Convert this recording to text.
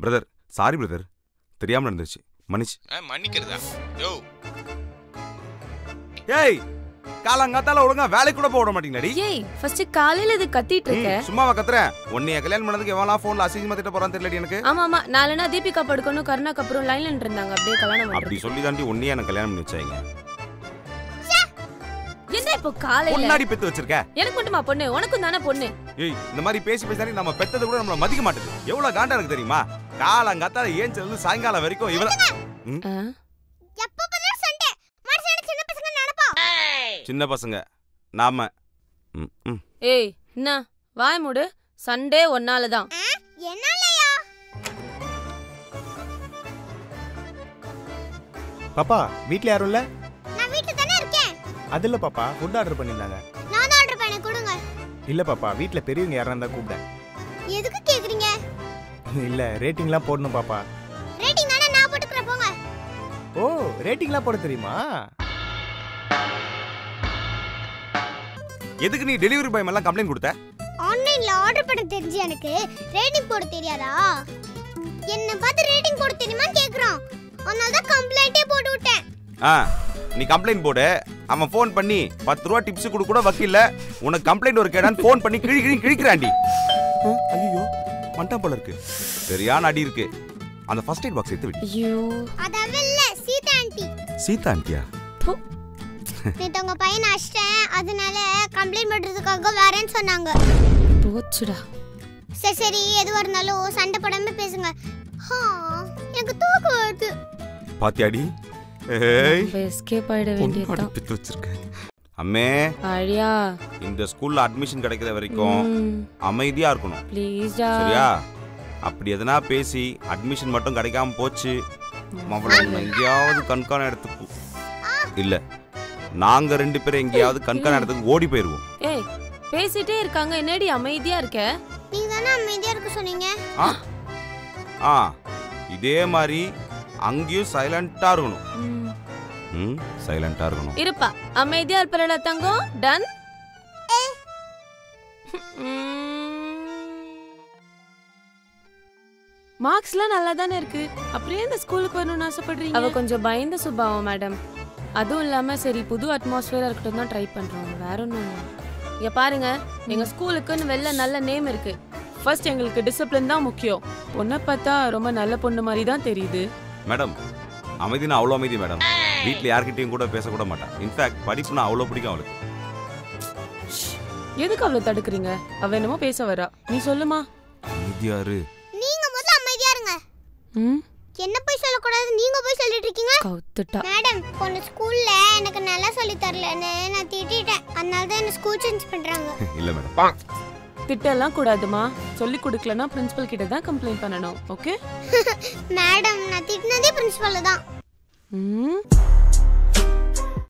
Brother sorry brother தெரியாம நடந்துச்சு மன்னிச்சு ஆ, மன்னிக்கிறதா யோ ஏய் காலங்காத்தால ஒழுங்கா வேலைக்கு கூட போக விட மாட்டீங்கடி ஏய் ஃபர்ஸ்ட் காலையில இது கத்திட்டு இருக்க சும்மாவா கத்துறேன் உன்னைய கல்யாணம் பண்ணதுக்கு எவனா போன்ல அசிங்கமா திட்ட போறான்னு தெரியலடி எனக்கு ஆமா ஆமா நாலனா தீபிகா படுக்கணும் கருணா கபூரும் லைன்ல இருந்தாங்க அப்படியே கல்யாணம் அப்படி பண்றது சொல்லி தாண்டி உன்னையே எனக்கு கல்யாணம் பண்ணி வச்சாங்க என்ன இப்போ காலையில முன்னாடி பெத்து வச்சிருக்க எனக்கு மட்டுமா பொண்ணு உனக்கும் தானே பொண்ணு ஏய் இந்த மாதிரி பேசி பேசி நம்ம பெத்தது கூட நம்மள மதிக்க மாட்டேது எவ்வளவு காண்டா இருக்கு தெரியுமா காலங்காத்தால ஏஞ்சல இருந்து சாயங்காலம் வரைக்கும் இவள ஆ? எப்ப பார்த்தாலும் சண்டை மனுஷன் சின்ன பசங்க நினைப்பா சின்ன பசங்க நாம ம், ம். ஏய் என்ன வாய் மூடு சண்டே ஒன்னால தான் என்னாலயா பாப்பா வீட்ல யாரும் இல்ல நான் வீட்டுல தானே இருக்கேன் அது இல்ல பாப்பா ஃபுட் ஆர்டர் பண்ணியிருந்தாங்க நான் தான் ஆர்டர் பண்ண கொடுங்க இல்ல பாப்பா வீட்ல பெரியவங்க யாரா இருந்தா கூப்பிட்டேன் எதுக்கு கேக்குறீங்க இல்ல ரேட்டிங்லாம் போடணும் பாப்பா ரேட்டிங் தானே நான் போட்டுக்கிறேன் போங்க ஓ ரேட்டிங்லாம் போட தெரியுமா எதுக்கு நீ டெலிவரி பாய் எல்லாம் கம்ப்ளைண்ட் கொடுத்த ஆன்லைன்ல ஆர்டர் பண்ண தெரிஞ்சு எனக்கு ரேட்டிங் போட தெரியாதா என்ன பார்த்து ரேட்டிங் போட தெரியுமான்னு கேக்குறான் அதனால தான் கம்ப்ளைண்டே போட்டு விட்டேன் ஆ நீ கம்ப்ளைண்ட் போடு அவன் ஃபோன் பண்ணி பத்து ரூபா டிப்ஸ் கொடு கூட வக்கீல்ல உனக்கு கம்ப்ளைண்ட் ஒரு கேடான்னு ஃபோன் பண்ணி கிழி கிழி கிழிக்கிறாண்டி ஐயோ மண்டாம் போல இருக்கு சரியான அடி இருக்கு அந்த ஃபர்ஸ்ட் எய்ட் பாக்ஸ் எடுத்து விடு ஐயோ அதாவே இல்ல சீதா ஆண்டி சீதா ஆண்டியா ப்பு. நேத்து உங்க பையனை அடிச்சிட்டேன் அதனால கம்ப்ளைண்ட் பண்றதுக்காக வரேன்னு சொன்னாங்க போச்சுடா சரி சரி எதுவா இருந்தாலும் சண்டை போடாம பேசுங்க ஆ, எனக்கு தூக்கம் வருது பாத்தியாடி ஏய் எஸ்கேப் ஆயிட பொண்ணாடி வேண்டியதுதான் பித்து வச்சிருக்கேன் அம்மே அழியா இந்த ஸ்கூல்ல அட்மிஷன் கிடைக்கிற வரைக்கும் அமைதியா இருக்கணும் ப்ளீஸ்டா சரியா அப்படி எதனா பேசி அட்மிஷன் மட்டும் கிடைக்காம போச்சு அவளை உன்னை எங்கேயாவது கண்காண இடத்துக்கு இல்ல நாங்க ரெண்டு பேரும் எங்கேயாவது கண்காண இடத்துக்கு ஓடி போயிருவோம் ஏய் பேசிட்டே இருக்காங்க என்னடி அமைதியா இருக்க நீங்க தானே அமைதியா இருக்க சொன்னீங்க ஆ ஆ இதே மாதிரி அங்கேயும் சைலண்டா இருக்கணும் ம். ம் சைலண்டா இருக்கணும் இருப்பா அமைதியா இருப்பல தங்கம் டன் மார்க்ஸ்லாம் நல்லா தானே இருக்கு அப்படியே இந்த ஸ்கூலுக்கு வரணும்னு ஆசைப்படுறீங்க அவ கொஞ்சம் பயந்த சுபாவம் மேடம் அதுவும் இல்லாம சரி புது அட்மாஸ்பியரா இருக்கட்டும் தான் ட்ரை பண்றோம் வேற ஒன்றும் இங்க பாருங்க எங்க ஸ்கூலுக்குன்னு வெளில நல்ல நேம் இருக்கு ஃபர்ஸ்ட் எங்களுக்கு டிசிப்ளின் தான் முக்கியம் பொண்ணை பார்த்தா ரொம்ப நல்ல பொண்ணு மாதிரி தான் தெரியுது மேடம் அமைதினா அவ்வளோ அமைதி மேடம் வீட்டில் யார்கிட்டயும் கூட பேசக்கூட மாட்டான் இன்ஃபேக்ட் படிப்புனா அவ்வளோ பிடிக்கும் அவளுக்கு எதுக்கு அவளை தடுக்கிறீங்க அவ என்னமோ பேச வரா நீ சொல்லுமா அமைதியாரு நீங்க முதல்ல அமைதியா இருங்க ம் என்ன போய் சொல்லக்கூடாது நீங்க போய் சொல்லிட்டு இருக்கீங்க கவுத்துட்டா மேடம் பொண்ணு ஸ்கூல்ல எனக்கு நல்லா சொல்லி தரலன்னு நான் திட்டிட்டேன் அதனால தான் என்ன ஸ்கூல் சேஞ்ச் பண்றாங்க இல்லை மேடம் திட்டெல்லாம் கூடாதுமா சொல்லி கொடுக்கலனா பிரின்சிபல் கிட்ட தான் கம்ப்ளைண்ட் பண்ணணும் ஓகே மேடம் நான் திட்டினதே பிரின்சிபல் தான் ம்